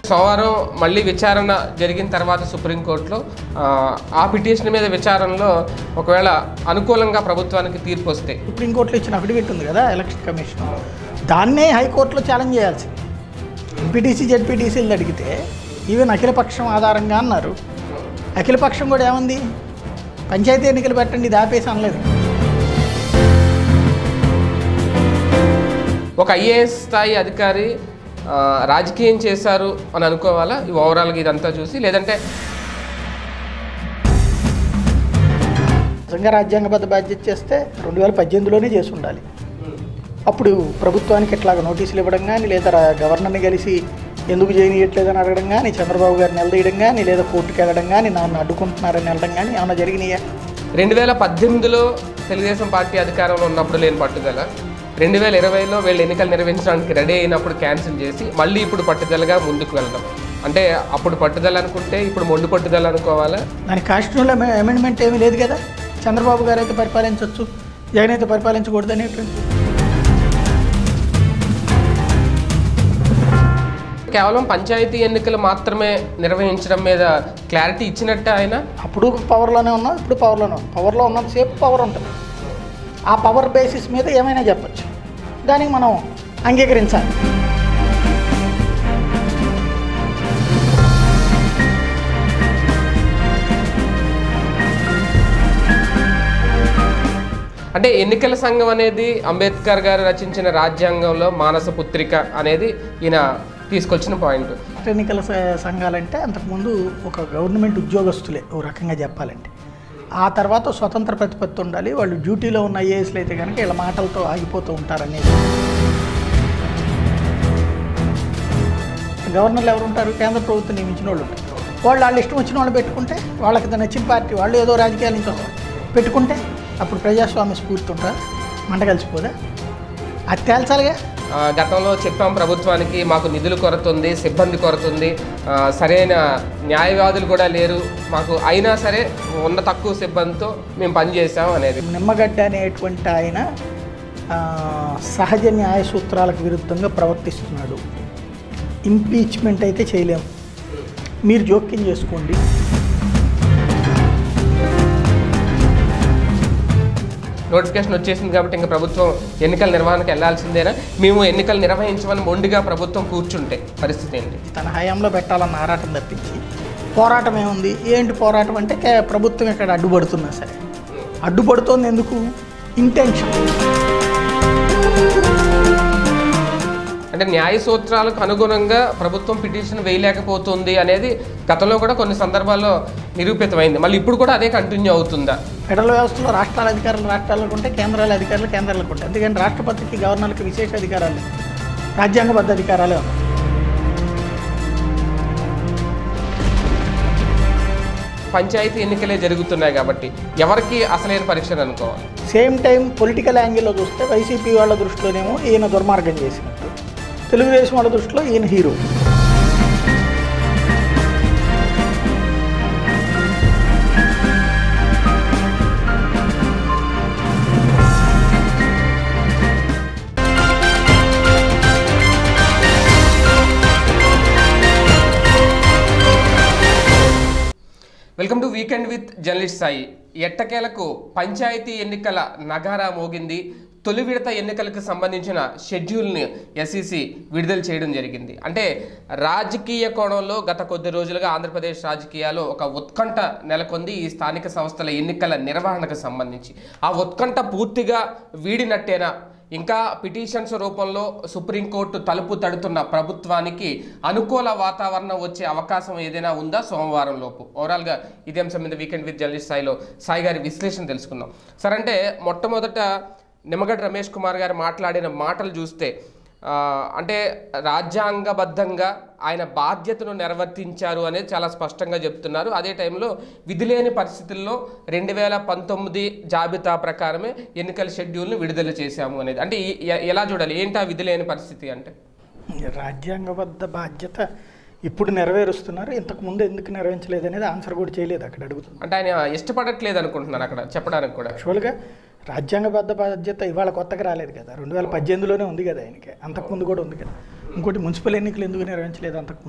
సోమవారం మళ్ళీ విచారణ జరిగిన తర్వాత సుప్రీంకోర్టులో ఆ, ఆ పిటిషన్ మీద విచారణలో ఒకవేళ అనుకూలంగా ప్రభుత్వానికి తీర్పు వస్తే సుప్రీంకోర్టులో ఇచ్చిన అఫిడవిట్ ఉంది కదా ఎలక్షన్ కమిషన్ దాన్నే హైకోర్టులో ఛాలెంజ్ చేయాల్సింది ఎంపీటీసీ జెడ్పీటీసీలు అడిగితే ఈవెన్ అఖిలపక్షం ఆధారంగా అన్నారు అఖిలపక్షం కూడా ఏముంది పంచాయతీ ఎన్నికలు పెట్టండి ఇది ఆపేసి అనలేదు ఒక ఐఏఎస్ స్థాయి అధికారి ఆ, రాజకీయం చేశారు అని అనుకోవాలా ఈ ఓవరాల్గా ఇదంతా చూసి లేదంటే నిజంగా రాజ్యాంగబద్ధ బాధ్యత చేస్తే రెండు వేల పద్దెనిమిదిలోనే చేసి ఉండాలి అప్పుడు ప్రభుత్వానికి ఇట్లాగ నోటీసులు ఇవ్వడం కానీ లేదా రా- గవర్నర్ని కలిసి ఎందుకు చేయనీయట్లేదని అడగడం కానీ చంద్రబాబు గారిని నిలదీయడం కానీ లేదా కోర్టుకి వెళ్ళడం కానీ నన్ను అడ్డుకుంటున్నారని వెళ్ళడం కానీ ఏమైనా జరిగినాయా రెండు వేల పద్దెనిమిదిలో తెలుగుదేశం పార్టీ అధికారంలో ఉన్నప్పుడు లేని పట్టుదల రెండు వేల ఇరవైలో వీళ్ళు ఎన్నికలు నిర్వహించడానికి రెడీ అయినప్పుడు క్యాన్సిల్ చేసి మళ్ళీ ఇప్పుడు పట్టుదలగా ముందుకు వెళ్ళడం అంటే అప్పుడు పట్టుదల అనుకుంటే ఇప్పుడు మొండి పట్టుదల అనుకోవాలా దానికి కాన్స్టిట్యూషనల్ అమెండ్మెంట్ ఏమీ లేదు కదా చంద్రబాబు గారు అయితే పరిపాలించవచ్చు జగన్ అయితే పరిపాలించకూడదు అనేటువంటి కేవలం పంచాయతీ ఎన్నికలు మాత్రమే నిర్వహించడం మీద క్లారిటీ ఇచ్చినట్టే ఆయన అప్పుడు పవర్లోనే ఉన్నాం ఇప్పుడు పవర్లోనే ఉన్నాం పవర్లో ఉన్నంతసేపు పవర్ ఉంటుంది ఆ పవర్ బేసిస్ మీద ఏమైనా చెప్పచ్చు దానికి మనం అంగీకరించాలి అంటే ఎన్నికల సంఘం అనేది అంబేద్కర్ గారు రచించిన రాజ్యాంగంలో మానస పుత్రిక అనేది ఈయన తీసుకొచ్చిన పాయింట్ రాష్ట్ర ఎన్నికల స- సంఘాలంటే అంతకుముందు ఒక గవర్నమెంట్ ఉద్యోగస్తులే ఓ రకంగా చెప్పాలంటే ఆ తర్వాత స్వతంత్ర ప్రతిపత్తి ఉండాలి వాళ్ళు డ్యూటీలో ఉన్న ఐఏఎస్లు అయితే కనుక వీళ్ళ మాటలతో ఆగిపోతూ ఉంటారనేది గవర్నర్లు ఎవరు ఉంటారు కేంద్ర ప్రభుత్వం నియమించిన వాళ్ళు ఉంటారు వాళ్ళు వాళ్ళు ఇష్టం వచ్చిన వాళ్ళు పెట్టుకుంటే వాళ్ళకి నచ్చిన పార్టీ వాళ్ళు ఏదో రాజకీయాల నుంచి వస్తారు పెట్టుకుంటే అప్పుడు ప్రజాస్వామ్య స్ఫూర్తి ఉంటా మంట కలిసిపోదా అది తేల్చాలిగా ఆ, గతంలో చెప్పాం ప్రభుత్వానికి మాకు నిధుల కొరత ఉంది సిబ్బంది కొరత ఉంది ఆ, సరైన న్యాయవాదులు కూడా లేరు మాకు అయినా సరే ఉన్న తక్కువ సిబ్బందితో మేము పనిచేసాం అనేది నిమ్మగడ్డ అనేటువంటి ఆయన ఆ, సహజ న్యాయ సూత్రాలకు విరుద్ధంగా ప్రవర్తిస్తున్నాడు ఇంపీచ్మెంట్ అయితే చేయలేము మీరు జోక్యం చేసుకోండి నోటిఫికేషన్ వచ్చేసింది కాబట్టి ఇంకా ప్రభుత్వం ఎన్నికల నిర్వహణకు వెళ్లాల్సిందేనా మేము ఎన్నికలు నిర్వహించమని మొండిగా ప్రభుత్వం కూర్చుంటే పరిస్థితి ఏంటి తన హయాంలో పెట్టాలన్న ఆరాటం తప్పించి పోరాటం ఏముంది ఏంటి పోరాటం అంటే కే- ప్రభుత్వం ఇక్కడ అడ్డుపడుతున్నా సరే అడ్డుపడుతోంది ఎందుకు ఇంటెన్షన్ అంటే న్యాయ సూత్రాలకు అనుగుణంగా ప్రభుత్వం పిటిషన్ వేయలేకపోతుంది అనేది గతంలో కూడా కొన్ని సందర్భాల్లో నిరూపితమైంది మళ్ళీ ఇప్పుడు కూడా అదే కంటిన్యూ అవుతుందా ఫెడరల్ వ్యవస్థలో రాష్ట్రాల అధికారులు రాష్ట్రాలకు ఉంటాయి కేంద్రాల అధికారులు కేంద్రాలకు ఉంటాయి ఎందుకంటే రాష్ట్రపతికి గవర్నర్కి విశేష అధికారాలు లేవు. రాజ్యాంగబద్ధ అధికారాలే ఉన్నాయి పంచాయతీ ఎన్నికలే జరుగుతున్నాయి కాబట్టి ఎవరికి అసలైన పరీక్షలు అనుకోవాలి సేమ్ టైం పొలిటికల్ యాంగిల్లో చూస్తే వైసీపీ వాళ్ళ దృష్టిలోనేమో ఈయన దుర్మార్గం చేసినట్టు తెలుగుదేశం వాళ్ళ దృష్టిలో ఈయన hero welcome to weekend with journalist Sai ఎట్టకేలకు పంచాయతీ ఎన్నికల నగారా మోగింది తొలి విడత ఎన్నికలకు సంబంధించిన షెడ్యూల్ని ఎస్ఈసి విడుదల చేయడం జరిగింది అంటే రాజకీయ కోణంలో గత కొద్ది రోజులుగా ఆంధ్రప్రదేశ్ రాజకీయాల్లో ఒక ఉత్కంఠ నెలకొంది ఈ స్థానిక సంస్థల ఎన్నికల నిర్వహణకు సంబంధించి ఆ ఉత్కంఠ పూర్తిగా వీడినట్టేనా ఇంకా పిటిషన్స్ రూపంలో సుప్రీంకోర్టు తలుపు తడుతున్న ప్రభుత్వానికి అనుకూల వాతావరణం వచ్చే అవకాశం ఏదైనా ఉందా సోమవారం లోపు ఓవరాల్గా ఇదే అంశం మీద వీకెండ్ విత్ జర్నలిస్ట్ స్థాయిలో సాయి గారి విశ్లేషణ తెలుసుకుందాం సార్ అంటే మొట్టమొదట నిమ్మగడ్డ రమేష్ కుమార్ గారు మాట్లాడిన మాటలు చూస్తే ఆ, అంటే రాజ్యాంగబద్ధంగా ఆయన బాధ్యతను నిర్వర్తించారు అనేది చాలా స్పష్టంగా చెప్తున్నారు అదే టైంలో విధిలేని పరిస్థితుల్లో రెండు వేల పంతొమ్మిది జాబితా ప్రకారమే ఎన్నికల షెడ్యూల్ని విడుదల చేశాము అనేది అంటే ఈ- ఎ- ఎలా చూడాలి ఏంటి ఆ విధిలేని పరిస్థితి అంటే రాజ్యాంగబద్ధ బాధ్యత ఇప్పుడు నెరవేరుస్తున్నారు ఇంతకు ముందు ఎందుకు నెరవేర్చలేదు అనేది ఆన్సర్ కూడా చేయలేదు అక్కడ అడుగుతుంది అంటే ఆయన ఇష్టపడట్లేదు అనుకుంటున్నాను అక్కడ చెప్పడానికి కూడా యాక్చువల్గా రాజ్యాంగబద్ధ బాధ్యత ఇవాళ కొత్తగా రాలేదు కదా రెండు వేల పద్దెనిమిదిలోనే ఉంది కదా ఆయనకి అంతకుముందు కూడా ఉంది కదా ఇంకోటి మున్సిపల్ ఎన్నికలు ఎందుకు నిర్వహించలేదు అంతకుముందు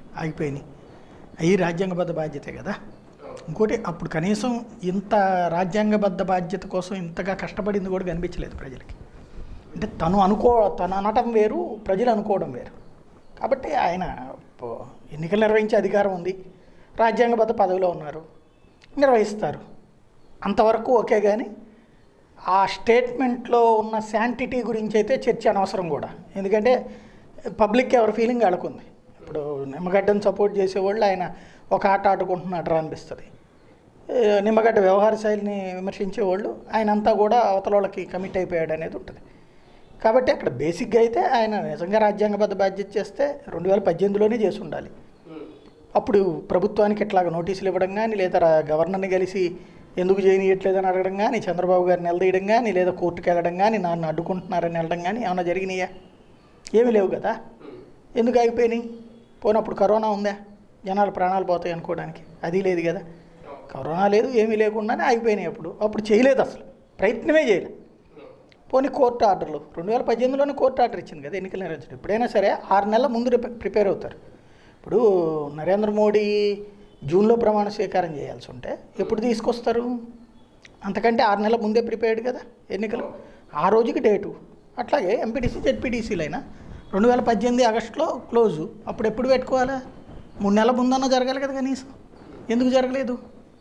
ఆగిపోయినాయి అవి రాజ్యాంగబద్ధ బాధ్యతే కదా ఇంకోటి అప్పుడు కనీసం ఇంత రాజ్యాంగబద్ధ బాధ్యత కోసం ఇంతగా కష్టపడింది కూడా కనిపించలేదు ప్రజలకి అంటే తను అనుకో తను అనటం వేరు ప్రజలు అనుకోవడం వేరు కాబట్టి ఆయన పో- ఎన్నికలు నిర్వహించే అధికారం ఉంది రాజ్యాంగబద్ధ పదవిలో ఉన్నారు నిర్వహిస్తారు అంతవరకు ఓకే కానీ ఆ స్టేట్మెంట్లో ఉన్న శాంటిటీ గురించి అయితే చర్చ అనవసరం కూడా ఎందుకంటే పబ్లిక్ ఎవరి ఫీలింగ్ అడుకుంది ఇప్పుడు నిమ్మగడ్డను సపోర్ట్ చేసేవాళ్ళు ఆయన ఒక ఆట ఆడుకుంటున్నాడు అనిపిస్తుంది ఏ, నిమ్మగడ్డ వ్యవహార శైలిని విమర్శించేవాళ్ళు ఆయన అంతా కూడా అవతల వాళ్ళకి కమిట్ అయిపోయాడు అనేది ఉంటుంది కాబట్టి అక్కడ బేసిక్గా అయితే ఆయన నిజంగా రాజ్యాంగబద్ధ బాధ్యత చేస్తే రెండు వేల పద్దెనిమిదిలోనే చేసి ఉండాలి అప్పుడు ప్రభుత్వానికి ఇట్లాగ నోటీసులు ఇవ్వడం కానీ లేదా రా- గవర్నర్ని కలిసి ఎందుకు చేయనీయట్లేదని అడగడం కానీ చంద్రబాబు గారిని నిలదీయడం కానీ లేదా కోర్టుకు వెళ్ళడం కానీ నన్ను అడ్డుకుంటున్నారని వెళ్ళడం కానీ ఏమైనా జరిగినాయా ఏమీ లేవు కదా ఎందుకు ఆగిపోయినాయి పోనప్పుడు కరోనా ఉందా జనాలు ప్రాణాలు పోతాయి అనుకోవడానికి అది లేదు కదా కరోనా లేదు ఏమీ లేకుండానే ఆగిపోయినాయి అప్పుడు అప్పుడు చేయలేదు అసలు ప్రయత్నమే చేయలేదు పోనీ కోర్టు ఆర్డర్లు రెండు వేల పద్దెనిమిదిలోనే కోర్టు ఆర్డర్ ఇచ్చింది కదా ఎన్నికలు నిర్వహించడం ఎప్పుడైనా సరే ఆరు నెలల ముందు రిప- ప్రిపేర్ అవుతారు ఇప్పుడు నరేంద్ర మోడీ జూన్లో ప్రమాణ స్వీకారం చేయాల్సి ఉంటే ఎప్పుడు తీసుకొస్తారు అంతకంటే ఆరు నెలల ముందే ప్రిపేర్డ్ కదా ఎన్నికలు ఆ రోజుకి డేటు అట్లాగే ఎంపీటీసీ జెడ్పీటీసీలైనా రెండు వేల పద్దెనిమిది ఆగస్టులో క్లోజు అప్పుడు ఎప్పుడు పెట్టుకోవాలా మూడు నెలల ముందన్నా జరగాలి కదా కనీసం ఎందుకు జరగలేదు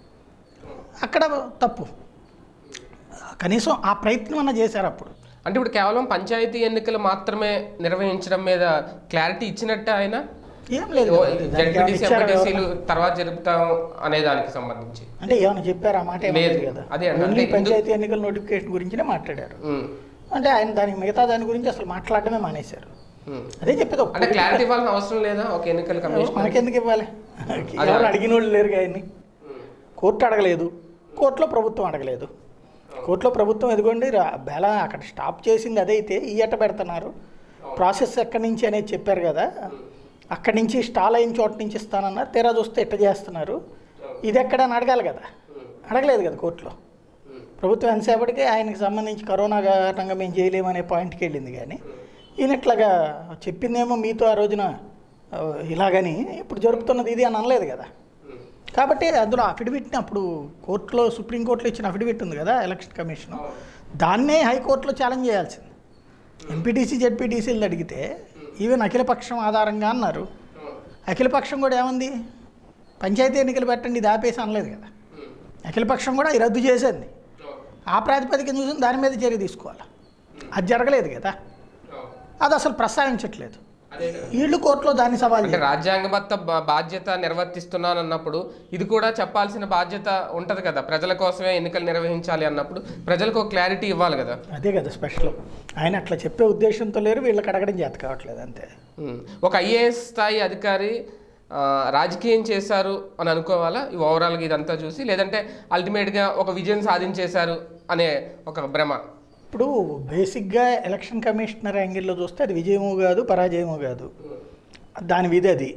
అక్కడ తప్పు కనీసం ఆ ప్రయత్నం అన్న చేశారు అప్పుడు అంటే ఇప్పుడు కేవలం పంచాయతీ ఎన్నికలు మాత్రమే నిర్వహించడం మీద క్లారిటీ ఇచ్చినట్టు ఆయన ఏం లేదు కదా. దానికి ఏమైనా జడ్పీటీసీ ఇచ్చారా ఎంపీటీసీలు ఎవరన్నా? తర్వాత జరుపుతాం అనే దానికి సంబంధించి అంటే ఏమైనా చెప్పారు ఆ మాట ఏం లేదు. లేదు కదా అదే అంటే ఓన్లీ ఎందుకు- పంచాయతీ ఎన్నికల నోటిఫికేషన్ గురించినే మాట్లాడారు ఉమ్, అంటే ఆయన దాని మిగతా దాని గురించి అసలు మాట్లాడటమే మానేశారు ఉమ్. అదే చెప్పేది ఒక అంటే క్లారిటీ ఇవ్వాల్సిన అవసరం లేదా ఒక ఎన్నికల కమిషన్ మనకెందుకు ఇవ్వాలి ఎవరు అడిగిన వాళ్ళు లేరు ఆయన్ని కోర్టు అడగలేదు కోర్టులో ప్రభుత్వం అడగలేదు కోర్టులో ప్రభుత్వం ఎదుగోండి రా- బేల అక్కడ స్టాప్ చేసింది అదైతే ఈ ఎట్ట పెడుతున్నారు ప్రాసెస్ ఎక్కడి నుంచి అనేది చెప్పారు కదా అక్కడి నుంచి స్టాల్ అయిన చోట నుంచి ఇస్తానన్నారు తీరా చూస్తే ఎట్ట చేస్తున్నారు ఇది ఎక్కడ అని అడగాలి కదా అడగలేదు కదా కోర్టులో ప్రభుత్వం ఎంతసేపటికి ఆయనకి సంబంధించి కరోనా కారణంగా మేము చేయలేమనే పాయింట్కి వెళ్ళింది కానీ ఈయన ఇట్లాగా చెప్పిందేమో మీతో ఆ రోజున ఆ, ఇలాగని ఇప్పుడు జరుపుతున్నది ఇది అని అనలేదు కదా కాబట్టి అందులో అఫిడవిట్ని అప్పుడు కోర్టులో సుప్రీంకోర్టులో ఇచ్చిన అఫిడవిట్ ఉంది కదా ఎలక్షన్ కమిషన్ దాన్నే హైకోర్టులో ఛాలెంజ్ చేయాల్సింది ఎంపీటీసీ జెడ్పీటీసీలు అడిగితే ఈవెన్ అఖిలపక్షం ఆధారంగా అన్నారు అఖిలపక్షం కూడా ఏముంది పంచాయతీ ఎన్నికలు పెట్టండి ఇది ఆపేసి అనలేదు కదా అఖిలపక్షం కూడా ఇది రద్దు చేసింది ఆ ప్రాతిపదికన చూసి దాని మీద చర్య తీసుకోవాలి అది జరగలేదు కదా అది అసలు ప్రస్తావించట్లేదు వీళ్ళు కోర్టులో దాన్ని సవాల్ అంటే రాజ్యాంగబద్ధ బా- బాధ్యత నిర్వర్తిస్తున్నాను అన్నప్పుడు ఇది కూడా చెప్పాల్సిన బాధ్యత ఉంటది కదా ప్రజల కోసమే ఎన్నికలు నిర్వహించాలి అన్నప్పుడు ప్రజలకు ఒక క్లారిటీ ఇవ్వాలి కదా అదే కదా స్పెషల్ ఆయన అట్లా చెప్పే ఉద్దేశంతో లేరు వీళ్ళకి అడగడం చేత కావట్లేదు అంతే ఉమ్. ఒక ఐఏఎస్ స్థాయి అధికారి ఆ, రాజకీయం చేశారు అని అనుకోవాలా ఈ ఓవరాల్గా ఇదంతా చూసి లేదంటే అల్టిమేట్గా ఒక విజయం సాధించేశారు అనే ఒక భ్రమ ఇప్పుడు బేసిక్గా ఎలక్షన్ కమిషనర్ యాంగిల్లో చూస్తే అది విజయము కాదు పరాజయము కాదు దాని విధి అది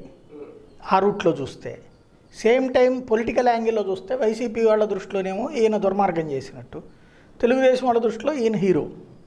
ఆ రూట్లో చూస్తే సేమ్ టైం పొలిటికల్ యాంగిల్లో చూస్తే వైసీపీ వాళ్ళ దృష్టిలోనేమో ఈయన దుర్మార్గం చేసినట్టు తెలుగుదేశం వాళ్ళ దృష్టిలో ఈయన హీరో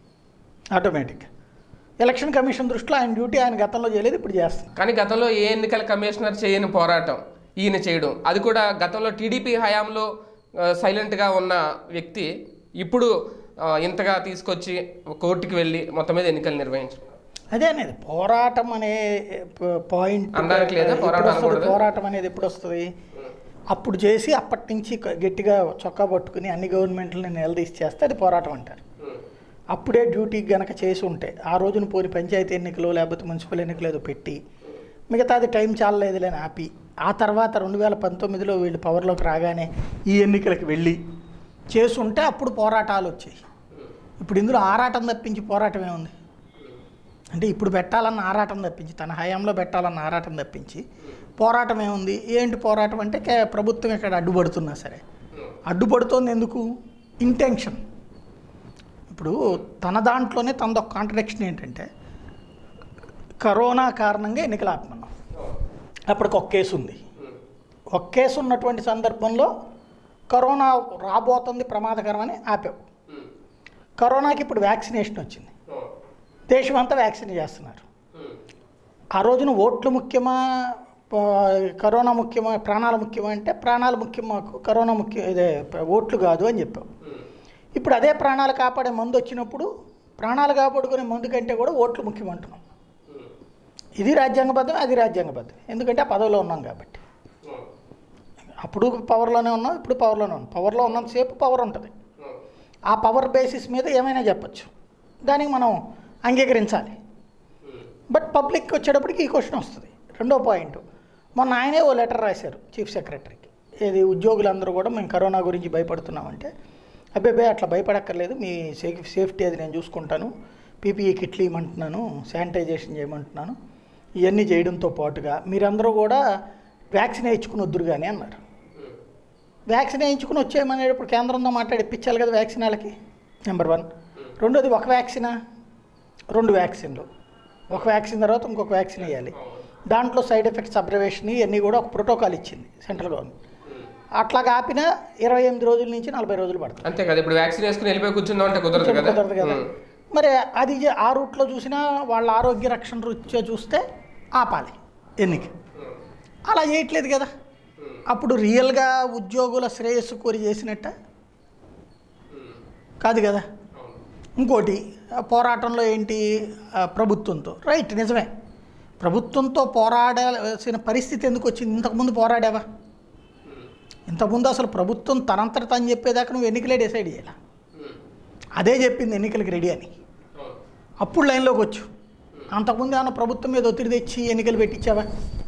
ఆటోమేటిక్ ఎలక్షన్ కమిషన్ దృష్టిలో ఆయన డ్యూటీ ఆయన గతంలో చేయలేదు ఇప్పుడు చేస్తున్నారు కానీ గతంలో ఏ ఎన్నికల కమిషనర్ చేయని పోరాటం ఈయన చేయడం అది కూడా గతంలో టీడీపీ హయాంలో ఆ, సైలెంట్గా ఉన్న వ్యక్తి ఇప్పుడు ఆ, ఇంతగా తీసుకొచ్చి కోర్టుకి వెళ్ళి మొత్తం మీద ఎన్నికలు నిర్వహించడం అదే అనేది పోరాటం అనే ప- పాయింట్ అనడానికి లేదా? ఎప్పుడు పోరాటం వస్తుంది? అనకూడదా? పోరాటం అనేది ఎప్పుడు వస్తుంది అప్పుడు చేసి అప్పటి నుంచి గ- గట్టిగా చొక్కా పట్టుకుని అన్ని గవర్నమెంట్లని నిలదీసి చేస్తే అది పోరాటం అంటారు అప్పుడే డ్యూటీ గనక చేసి ఉంటే ఆ రోజున పోని పంచాయతీ ఎన్నికలు లేకపోతే మున్సిపల్ ఎన్నికలు ఏదో పెట్టి మిగతాది టైం చాలలేదులే అని ఆపి ఆ తర్వాత రెండు వేల పంతొమ్మిదిలో వీళ్ళు పవర్లోకి రాగానే ఈ ఎన్నికలకు వెళ్ళి చేసుంటే అప్పుడు పోరాటాలు వచ్చాయి ఇప్పుడు ఇందులో ఆరాటం తప్పించి పోరాటం ఏముంది అంటే ఇప్పుడు పెట్టాలన్న ఆరాటం తప్పించి తన హయాంలో పెట్టాలన్న ఆరాటం తప్పించి పోరాటం ఏముంది ఏంటి పోరాటం అంటే కే- ప్రభుత్వం ఇక్కడ అడ్డుపడుతున్నా సరే అడ్డుపడుతోంది ఎందుకు ఇంటెన్షన్ ఇప్పుడు తన దాంట్లోనే తనదొక కాంట్రడిక్షన్ ఏంటంటే కరోనా కారణంగా ఎన్నికలు ఆపమన్నాం అప్పటికి ఒక కేసు ఉంది ఒక కేసు ఉన్నటువంటి సందర్భంలో కరోనా రాబోతుంది ప్రమాదకరమని ఆపావు కరోనాకి ఇప్పుడు వ్యాక్సినేషన్ వచ్చింది దేశమంతా వ్యాక్సిన్ చేస్తున్నారు ఆ రోజున ఓట్లు ముఖ్యమా ప- కరోనా ముఖ్యమా ప్రాణాలు ముఖ్యమా అంటే ప్రాణాలు ముఖ్యం మాకు కరోనా ముఖ్యం ఇదే ఓట్లు కాదు అని చెప్పాం ఇప్పుడు అదే ప్రాణాలు కాపాడే మందు వచ్చినప్పుడు ప్రాణాలు కాపాడుకునే మందు కంటే కూడా ఓట్లు ముఖ్యం అంటున్నాం ఇది రాజ్యాంగబద్ధం అది రాజ్యాంగబద్ధం ఎందుకంటే ఆ పదవిలో ఉన్నాం కాబట్టి అప్పుడు పవర్లోనే ఉన్నాం ఇప్పుడు పవర్లోనే ఉన్నాం పవర్లో ఉన్నంతసేపు పవర్ ఉంటుంది ఆ పవర్ బేసిస్ మీద ఏమైనా చెప్పచ్చు దానికి మనం అంగీకరించాలి బట్ పబ్లిక్ వచ్చేటప్పటికి ఈ క్వశ్చన్ వస్తుంది రెండో పాయింట్ మొన్న ఆయనే ఓ లెటర్ రాశారు చీఫ్ సెక్రటరీకి ఏది ఉద్యోగులందరూ కూడా మేము కరోనా గురించి భయపడుతున్నామంటే అబ్బాయి అట్లా భయపడక్కర్లేదు మీ సేఫ్ సేఫ్టీ అది నేను చూసుకుంటాను పీపీఈ కిట్లు ఇవ్వమంటున్నాను శానిటైజేషన్ చేయమంటున్నాను ఇవన్నీ చేయడంతో పాటుగా మీరందరూ కూడా వ్యాక్సిన్ వేయించుకుని వద్దురు కానీ అన్నారు వ్యాక్సిన్ వేయించుకుని వచ్చేయమనేటప్పుడు కేంద్రంతో మాట్లాడి ఇప్పించాలి కదా వ్యాక్సిన్ వాళ్ళకి నెంబర్ వన్ రెండోది ఒక వ్యాక్సినా రెండు వ్యాక్సిన్లు ఒక వ్యాక్సిన్ తర్వాత ఇంకొక వ్యాక్సిన్ వేయాలి దాంట్లో సైడ్ ఎఫెక్ట్స్ అబ్జర్వేషన్ ఇవన్నీ కూడా ఒక ప్రోటోకాల్ ఇచ్చింది సెంట్రల్ గవర్నమెంట్ అట్లా కాపిన ఇరవై ఎనిమిది రోజుల నుంచి నలభై రోజులు పడుతుంది అంతే కదా ఇప్పుడు వ్యాక్సిన్ వేసుకుని వెళ్ళిపోయి కూర్చుందాం అంటే కుదరదు కదా కుదరదు కదా ఉమ్. మరి అది జ- ఆ రూట్లో చూసినా వాళ్ళ ఆరోగ్య రక్షణ రీత్యా చూస్తే ఆపాలి ఎన్నిక అలా చేయట్లేదు కదా అప్పుడు రియల్గా ఉద్యోగుల శ్రేయస్సు కోరి చేసినట్ట కాదు కదా ఇంకోటి ఆ పోరాటంలో ఏంటి ఆ ప్రభుత్వంతో రైట్ నిజమే ప్రభుత్వంతో పోరాడాల్సిన పరిస్థితి ఎందుకు వచ్చింది ఇంతకుముందు పోరాడావా ఇంతకుముందు అసలు ప్రభుత్వం తనంతట తను చెప్పేదాకా నువ్వు ఎన్నికలే డిసైడ్ చేయాలి అదే చెప్పింది ఎన్నికలకు రెడీ అని అప్పుడు లైన్లోకి వచ్చు అంతకుముందు ఏమన్నా ప్రభుత్వం మీద ఒత్తిడి తెచ్చి ఎన్నికలు పెట్టించావా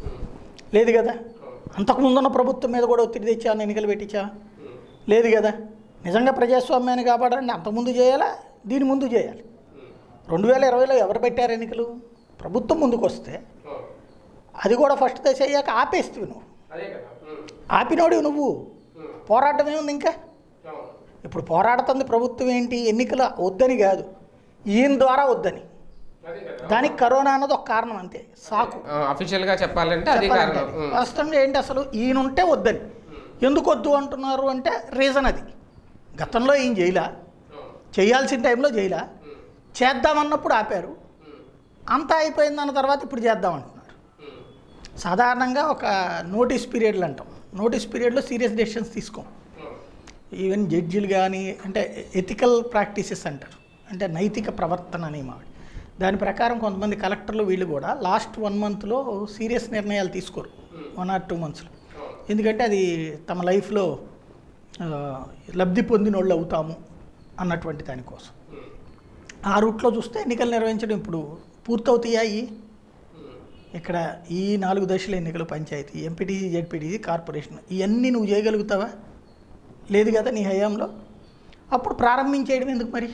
లేదు కదా అంతకుముందు ఉన్న ప్రభుత్వం మీద కూడా ఒత్తిడి తెచ్చావా ఎన్నికలు పెట్టించావా లేదు కదా నిజంగా ప్రజాస్వామ్యాన్ని కాపాడాలంటే అంతకుముందు చేయాలా దీని ముందు చేయాలి రెండు వేల ఇరవైలో ఎవరు పెట్టారు ఎన్నికలు ప్రభుత్వం ముందుకు వస్తే అది కూడా ఫస్ట్ దశ అయ్యాక ఆపేస్తావు నువ్వు అదే కదా ఉమ్. ఆపినోడివి నువ్వు ఉమ్. పోరాటం ఏముంది ఇంకా అవును. ఇప్పుడు పోరాడుతుంది ప్రభుత్వం ఏంటి ఎన్నికల వద్దని కాదు ఈయన ద్వారా వద్దని అదే కదా దానికి కరోనా అన్నది ఒక కారణం అంతే సాకు అఫీషియల్ గా చెప్పాలంటే అది చెప్పాలంటే కారణం ఉమ్. వాస్తవంగా ఏంటి అసలు ఈయన ఉంటే వద్దని ఎందుకు వద్దు అంటున్నారు అంటే రీజన్ అది గతంలో ఈయన చేయలా అవును. చేయాల్సిన టైంలో చేయలా ఉమ్. చేద్దామన్నప్పుడు ఆపారు ఉమ్. అంతా అయిపోయిందన్న తర్వాత ఇప్పుడు చేద్దామంటున్నారు ఉమ్. సాధారణంగా ఒక నోటీస్ పీరియడ్లు అంటాం నోటీస్ పీరియడ్లో సీరియస్ డెసిషన్స్ తీసుకోం అవును. ఈవెన్ జడ్జిలు కానీ అంటే ఎథికల్ ప్రాక్టీసెస్ అంటారు అంటే నైతిక ప్రవర్తన అనే మాట దాని ప్రకారం కొంతమంది కలెక్టర్లు వీళ్ళు కూడా లాస్ట్ వన్ మంత్లో సీరియస్ నిర్ణయాలు తీసుకోరు వన్ ఆర్ టూ మంత్స్లో అవును. ఎందుకంటే అది తమ లైఫ్లో ఆ, లబ్ధి పొందిన వాళ్ళు అవుతాము అన్నటువంటి దానికోసం ఉమ్. ఆ రూట్లో చూస్తే ఎన్నికలు నిర్వహించడం ఇప్పుడు పూర్తవుతాయి ఉమ్. ఇక్కడ ఈ నాలుగు దశల ఎన్నికలు పంచాయతీ ఎంపీటీసీ జెడ్పీటీసీ కార్పొరేషన్ ఇవన్నీ నువ్వు చేయగలుగుతావా లేదు కదా నీ హయాంలో అప్పుడు ప్రారంభించేయడం ఎందుకు మరి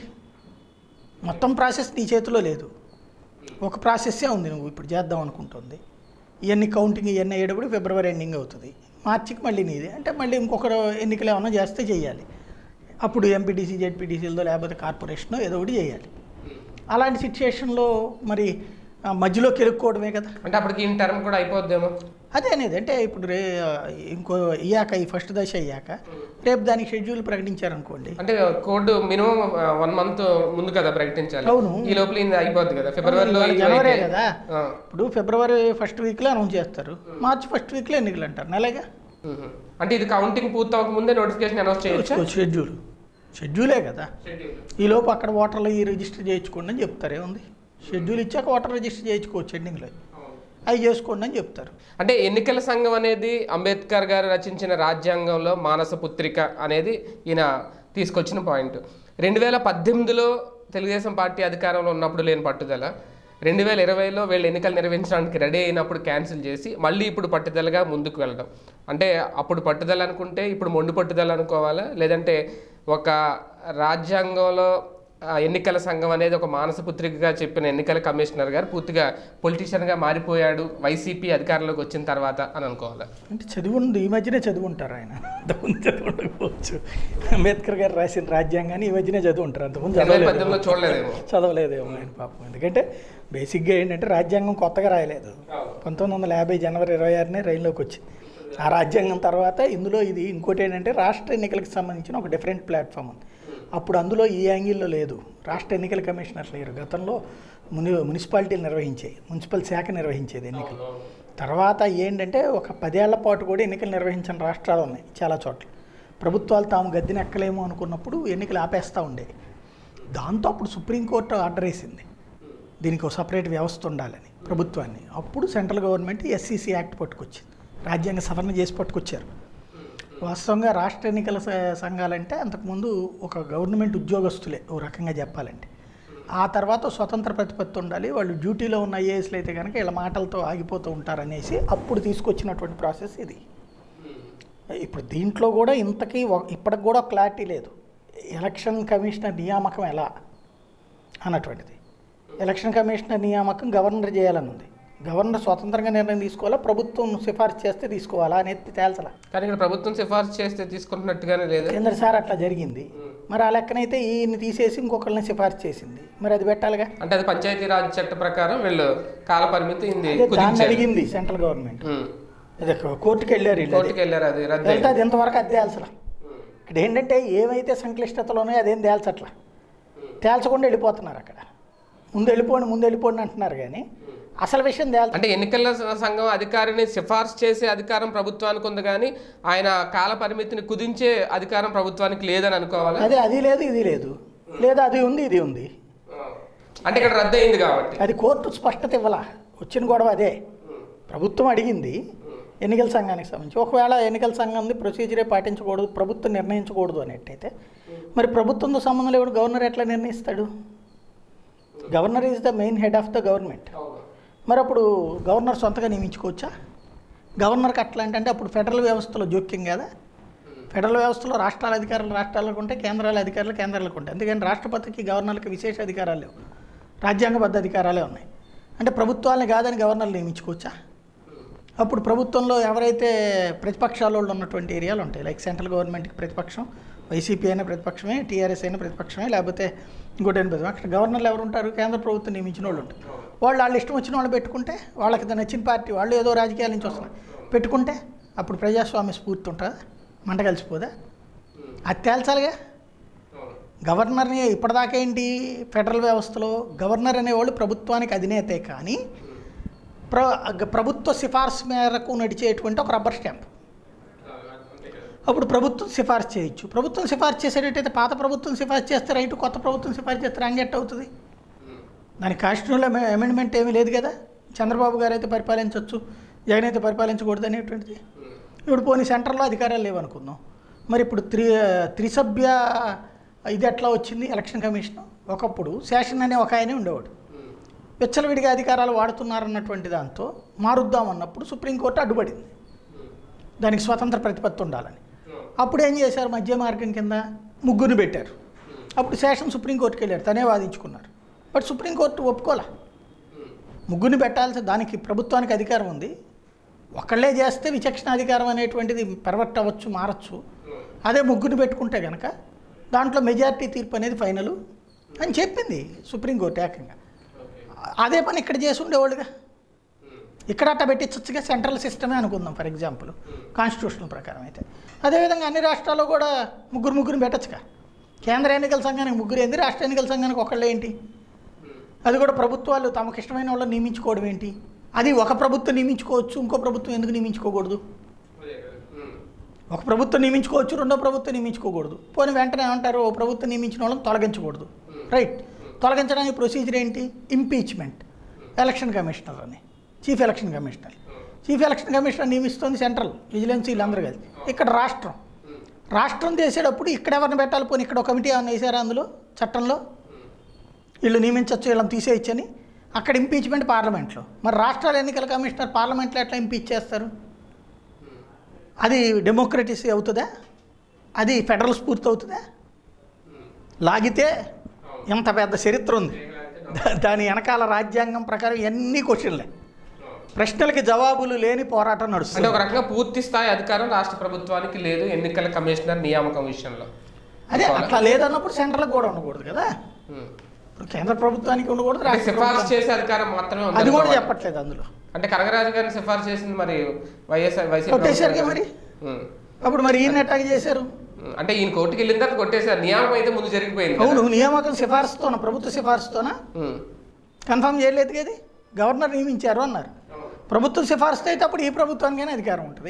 మొత్తం ప్రాసెస్ నీ చేతిలో లేదు ఒక ప్రాసెస్సే ఉంది నువ్వు ఇప్పుడు చేద్దాం అనుకుంటుంది ఇవన్నీ కౌంటింగ్ ఇవన్నీ అయ్యేటప్పుడు ఫిబ్రవరి ఎండింగ్ అవుతుంది మార్చికి మళ్ళీ నీది అంటే మళ్ళీ ఇంకొక ఎన్నికలు ఏమన్నా చేస్తే చేయాలి అప్పుడు ఎంపీటీసీ జెడ్పీటీసీలతో లేకపోతే కార్పొరేషన్ ఏదో ఒకటి చేయాలి అలాంటి సిచ్యుయేషన్లో మరి ఆ, మధ్యలో కెలుక్కోవడమే కదా అంటే అప్పటికి ఈ టర్మ్ కూడా అయిపోద్దేమో అదే అనేది అంటే ఇప్పుడు రే ఇంకో అయ్యాక ఈ ఫస్ట్ దశ అయ్యాక రేపు దానికి షెడ్యూల్ ప్రకటించారనుకోండి అంటే కోడ్ మినిమం వన్ మంత్ ముందు కదా ప్రకటించాలి అవును. ఈ లోపల ఇది అయిపోద్ది కదా ఫిబ్రవరిలో ఇవాళ ఇది జనవరే అయితే- కదా ఆ. ఇప్పుడు ఫిబ్రవరి ఫస్ట్ వీక్లో అనౌన్స్ చేస్తారు మార్చి ఫస్ట్ వీక్లో ఎన్నికలు అంటారు నెలగా మ్మ్. అంటే ఇది కౌంటింగ్ పూర్తవక ముందే నోటిఫికేషన్ అనౌన్స్ చేయొచ్చా షెడ్యూల్ షెడ్యూలే కదా ఈ లోపు అక్కడ ఓటర్లు ఈ రిజిస్టర్ చేయించుకోండి అని చెప్తారు ఏముంది షెడ్యూల్ ఇచ్చాక ఓటర్ రిజిస్టర్ చేయించుకోవచ్చు ఎండింగ్లో అవి చేసుకోండి అని చెప్తారు అంటే ఎన్నికల సంఘం అనేది అంబేద్కర్ గారు రచించిన రాజ్యాంగంలో మానస పుత్రిక అనేది ఈయన తీసుకొచ్చిన పాయింట్ రెండు వేల పద్దెనిమిదిలో తెలుగుదేశం పార్టీ అధికారంలో ఉన్నప్పుడు లేని పట్టుదల రెండు వేల ఇరవైలో వీళ్ళు ఎన్నికలు నిర్వహించడానికి రెడీ అయినప్పుడు క్యాన్సిల్ చేసి మళ్ళీ ఇప్పుడు పట్టుదలగా ముందుకు వెళ్ళడం అంటే అప్పుడు పట్టుదల అనుకుంటే ఇప్పుడు మొండు పట్టుదల అనుకోవాలా లేదంటే ఒక రాజ్యాంగంలో ఆ, ఎన్నికల సంఘం అనేది ఒక మానస పుత్రికగా చెప్పిన ఎన్నికల కమిషనర్ గారు పూర్తిగా పొలిటీషియన్గా మారిపోయాడు వైసీపీ అధికారంలోకి వచ్చిన తర్వాత అని అనుకోవాలి అంటే చదివి ఉంది ఈ మధ్యనే చదివి ఉంటారు ఆయన అంతకుముందు చదివి ఉండకపోవచ్చు అంబేద్కర్ గారు రాసిన రాజ్యాంగాన్ని ఈ మధ్యనే చదివి ఉంటారు అంతకుముందు రెండు వేల చదవలేదు పద్దెనిమిదిలో చూడలేదేమో చదవలేదేమో ఆయన పాపం ఎందుకంటే బేసిక్గా ఏంటంటే రాజ్యాంగం కొత్తగా రాయలేదు పంతొమ్మిది వందల యాభై జనవరి ఇరవై ఆరునే రైల్లోకి వచ్చింది ఆ రాజ్యాంగం తర్వాత ఇందులో ఇది ఇంకోటి ఏంటంటే రాష్ట్ర ఎన్నికలకు సంబంధించిన ఒక డిఫరెంట్ ప్లాట్ఫామ్ ఉంది అప్పుడు అందులో ఈ యాంగిల్లో లేదు రాష్ట్ర ఎన్నికల కమిషనర్ లేరు గతంలో ముని మున్సిపాలిటీలు నిర్వహించేవి మున్సిపల్ శాఖ నిర్వహించేది ఎన్నికలు తర్వాత ఏంటంటే ఒక పదేళ్ల పాటు కూడా ఎన్నికలు నిర్వహించిన రాష్ట్రాలు ఉన్నాయి చాలా చోట్ల ప్రభుత్వాలు తాము గద్దెని ఎక్కలేమో అనుకున్నప్పుడు ఎన్నికలు ఆపేస్తూ ఉండేవి దాంతో అప్పుడు సుప్రీంకోర్టు ఆర్డర్ వేసింది దీనికి ఒక సపరేట్ వ్యవస్థ ఉండాలని ప్రభుత్వాన్ని అప్పుడు సెంట్రల్ గవర్నమెంట్ ఎస్సీసీ యాక్ట్ పట్టుకొచ్చింది రాజ్యాంగ సవరణ చేసి పట్టుకొచ్చారు వాస్తవంగా రాష్ట్ర ఎన్నికల స- సంఘాలంటే అంతకుముందు ఒక గవర్నమెంట్ ఉద్యోగస్తులే ఓ రకంగా చెప్పాలంటే ఆ తర్వాత స్వతంత్ర ప్రతిపత్తి ఉండాలి వాళ్ళు డ్యూటీలో ఉన్న ఐఏఎస్లు అయితే కనుక వీళ్ళ మాటలతో ఆగిపోతూ ఉంటారనేసి అప్పుడు తీసుకొచ్చినటువంటి ప్రాసెస్ ఇది ఇప్పుడు దీంట్లో కూడా ఇంతకీ ఒక- ఇప్పటికి కూడా క్లారిటీ లేదు ఎలక్షన్ కమిషనర్ నియామకం ఎలా అన్నటువంటిది ఎలక్షన్ కమిషనర్ నియామకం గవర్నర్ చేయాలని ఉంది గవర్నర్ స్వతంత్రంగా నిర్ణయం తీసుకోవాలా ప్రభుత్వం సిఫార్సు చేస్తే తీసుకోవాలా అనేది తేల్చలా కానీ ఇక్కడ ప్రభుత్వం సిఫార్సు చేస్తే తీసుకుంటున్నట్టుగానే లేదు కిందసారి అట్లా జరిగింది మరి ఆ లెక్కనైతే ఈయన్ని తీసేసి ఇంకొకరిని సిఫార్సు చేసింది మరి అది పెట్టాలిగా అంటే అది పంచాయతీరాజ్ చట్ట ప్రకారం వీళ్ళు కాల పరిమితి ఇది అదే దాన్ని కుదించారు అడిగింది సెంట్రల్ గవర్నమెంట్ ఉమ్. అదే కోర్టుకి వెళ్ళారు వీళ్ళు అది. కోర్టుకి వెళ్ళారు అది రద్దు వెళ్తే అది ఇంతవరకు అది తేల్చలా ఇక్కడ ఏంటంటే ఏవైతే సంక్లిష్టతలు ఉన్నాయో అదేం తేల్చట్లా తేల్చకుండా వెళ్ళిపోతున్నారు అక్కడ ముందు వెళ్ళిపోండి ముందు వెళ్ళిపోండి అంటున్నారు కానీ అసలు విషయం తేల్చ అంటే ఎన్నికల స- సంఘం అధికారిని సిఫార్సు చేసే అధికారం ప్రభుత్వానికి ఉంది కానీ ఆయన కాల పరిమితిని కుదించే అధికారం ప్రభుత్వానికి లేదని అనుకోవాలి అదే అది లేదు ఇది లేదు లేదా అది ఉంది ఇది ఉంది అంటే ఇక్కడ రద్దు అయింది కాబట్టి అది కోర్టు స్పష్టత ఇవ్వాల వచ్చిన గొడవ అదే ప్రభుత్వం అడిగింది ఎన్నికల సంఘానికి సంబంధించి ఒకవేళ ఎన్నికల సంఘంది ప్రొసీజరే పాటించకూడదు ప్రభుత్వం నిర్ణయించకూడదు అనేట్టయితే మరి ప్రభుత్వంతో సంబంధం లేకుండా గవర్నర్ ఎట్లా నిర్ణయిస్తాడు governor is the main head of the government మరి అప్పుడు గవర్నర్ సొంతగా నియమించుకోవచ్చా గవర్నర్కి అట్లా అంటే అప్పుడు ఫెడరల్ వ్యవస్థలో జోక్యం కదా ఫెడరల్ వ్యవస్థలో రాష్ట్రాల అధికారులు రాష్ట్రాలకు ఉంటాయి కేంద్రాల అధికారులు కేంద్రాలకు ఉంటాయి అందుకని రాష్ట్రపతికి గవర్నర్కి విశేష అధికారాలు లేవు రాజ్యాంగబద్ధ అధికారాలే ఉన్నాయి అంటే ప్రభుత్వాలని కాదని గవర్నర్లు నియమించుకోవచ్చా అప్పుడు ప్రభుత్వంలో ఎవరైతే ప్రతిపక్షాల వాళ్ళు ఉన్నటువంటి ఏరియాలు ఉంటాయి లైక్ సెంట్రల్ గవర్నమెంట్కి ప్రతిపక్షం వైసీపీ అయినా ప్రతిపక్షమే టీఆర్ఎస్ అయినా ప్రతిపక్షమే లేకపోతే ఇంకోటి అయినా ప్రతిపక్షం అక్కడ గవర్నర్లు ఎవరు ఉంటారు కేంద్ర ప్రభుత్వం నియమించిన వాళ్ళు ఉంటారు వాళ్ళు వాళ్ళు ఇష్టం వచ్చిన వాళ్ళు పెట్టుకుంటే వాళ్ళకి నచ్చిన పార్టీ వాళ్ళు ఏదో రాజకీయాల నుంచి వస్తున్నారు పెట్టుకుంటే అప్పుడు ప్రజాస్వామ్య స్ఫూర్తి ఉంటుందా మంట కలిసిపోదా అది తేల్చాలిగా గవర్నర్ని ఇప్పటిదాకా ఏంటి ఫెడరల్ వ్యవస్థలో గవర్నర్ అనేవాళ్ళు ప్రభుత్వానికి అధినేతే కానీ ప్ర ప్రభుత్వ సిఫార్సు మేరకు నడిచేటువంటి ఒక రబ్బర్ స్టాంప్ అప్పుడు ప్రభుత్వం సిఫార్సు చేయొచ్చు ప్రభుత్వం సిఫార్సు చేసేటట్టయితే పాత ప్రభుత్వం సిఫార్సు చేస్తే రైట్ కొత్త ప్రభుత్వం సిఫార్సు చేస్తే రాంగ్ ఎట్ అవుతుంది దానికి కాన్స్టిట్యూషనల్ అమెండ్మెంట్ ఏమీ లేదు కదా చంద్రబాబు గారు అయితే పరిపాలించవచ్చు జగన్ అయితే పరిపాలించకూడదు అనేటువంటిది ఇప్పుడు పోనీ సెంటర్లో అధికారాలు లేవనుకుందాం మరి ఇప్పుడు త్రి త్రిసభ్య ఇది ఎట్లా వచ్చింది ఎలక్షన్ కమిషన్ ఒకప్పుడు శాసన్ అనే ఒక ఆయనే ఉండేవాడు విచ్చలవిడిగా అధికారాలు వాడుతున్నారన్నటువంటి దాంతో మారుద్దాం అన్నప్పుడు సుప్రీంకోర్టు అడ్డుపడింది దానికి స్వతంత్ర ప్రతిపత్తి ఉండాలని అప్పుడు ఏం చేశారు మధ్య మార్గం కింద ముగ్గురిని పెట్టారు అప్పుడు శాసనం సుప్రీంకోర్టుకి వెళ్ళారు తనే వాదించుకున్నారు బట్ సుప్రీంకోర్టు ఒప్పుకోలే ముగ్గురిని పెట్టాల్సి దానికి ప్రభుత్వానికి అధికారం ఉంది ఒకళ్ళే చేస్తే విచక్షణ అధికారం అనేటువంటిది పెరవట్ అవ్వచ్చు మారచ్చు అదే ముగ్గురిని పెట్టుకుంటే కనుక దాంట్లో మెజారిటీ తీర్పు అనేది ఫైనల్ అని చెప్పింది సుప్రీంకోర్టు ఏకంగా అదే పని ఇక్కడ చేసి ఉండేవాళ్ళుగా ఇక్కడ అట్ట పెట్టించచ్చుగా సెంట్రల్ సిస్టమే అనుకుందాం ఫర్ ఎగ్జాంపుల్ కాన్స్టిట్యూషనల్ ప్రకారం అయితే అదేవిధంగా అన్ని రాష్ట్రాల్లో కూడా ముగ్గురు ముగ్గురు పెట్టచ్చుగా కేంద్ర ఎన్నికల సంఘానికి ముగ్గురు ఏంది రాష్ట్ర ఎన్నికల సంఘానికి ఒకళ్ళే ఏంటి అది కూడా ప్రభుత్వాలు తమకు ఇష్టమైన వాళ్ళని నియమించుకోవడం ఏంటి అది ఒక ప్రభుత్వం నియమించుకోవచ్చు ఇంకో ప్రభుత్వం ఎందుకు నియమించుకోకూడదు ఒక ప్రభుత్వం నియమించుకోవచ్చు రెండో ప్రభుత్వం నియమించుకోకూడదు పోనీ వెంటనే ఏమంటారు ఓ ప్రభుత్వం నియమించిన వాళ్ళని తొలగించకూడదు రైట్ తొలగించడానికి ప్రొసీజర్ ఏంటి ఇంపీచ్మెంట్ ఎలక్షన్ కమిషనర్ అని chief election commissioner chief election commissioner నియమిస్తుంది సెంట్రల్ విజిలెన్స్ వీళ్ళందరూ కలిసి ఇక్కడ రాష్ట్రం రాష్ట్రం చేసేటప్పుడు ఇక్కడ ఎవరిని పెట్టాలి పోనీ ఇక్కడ ఒక కమిటీ ఏమైనా వేసారా అందులో చట్టంలో వీళ్ళు నియమించవచ్చు వీళ్ళని తీసేయచ్చని అక్కడ ఇంపీచ్మెంట్ పార్లమెంట్లో మరి రాష్ట్రాల ఎన్నికల కమిషనర్ పార్లమెంట్లో ఎట్లా ఇంపీచ్ చేస్తారు అది డెమోక్రటసీ అవుతుందా అది ఫెడరల్ స్ఫూర్తి అవుతుందా లాగితే ఎంత పెద్ద చరిత్ర ఉంది దా- దాని వెనకాల రాజ్యాంగం ప్రకారం ఎన్ని క్వశ్చన్లే ప్రశ్నలకి జవాబులు లేని పోరాటం అంటే నడుస్తుంది ఒక రకంగా పూర్తి స్థాయి అధికారం రాష్ట్ర ప్రభుత్వానికి లేదు ఎన్నికల కమిషనర్ నియామకం విషయంలో అదే అట్లా లేదన్నప్పుడు సెంట్రల్కి కూడా ఉండకూడదు కదా ఉమ్. ఇప్పుడు కేంద్ర ప్రభుత్వానికి ఉండకూడదు అంటే రాష్ట్ర సిఫార్సు ప్రభుత్వానికి- చేసే అధికారం మాత్రమే ఉంది అది కూడా అనుకోవాలి. చెప్పట్లేదు అందులో అంటే కనగరాజు గారిని సిఫార్సు చేసింది మరి వైఎస్ఆర్ వైసీపీ కొట్టేశారుగా ప్రభుత్వం మరి. ఉమ్. అప్పుడు మరి ఈయన అటాక్ చేశారు ఉమ్. అంటే ఈయన కోర్టుకి వెళ్ళిన తర్వాత కొట్టేశారు నియామకం అయితే ముందు జరిగిపోయింది కదా. అవును నియామకం సిఫార్సుతోనా ప్రభుత్వ సిఫార్సుతోనా ఉమ్. కన్ఫర్మ్ చేయలేదు కదా గవర్నర్ నియమించారు అన్నారు ప్రభుత్వం సిఫార్సు అయితే అప్పుడు ఈ ప్రభుత్వానికైనా అధికారం ఉంటుంది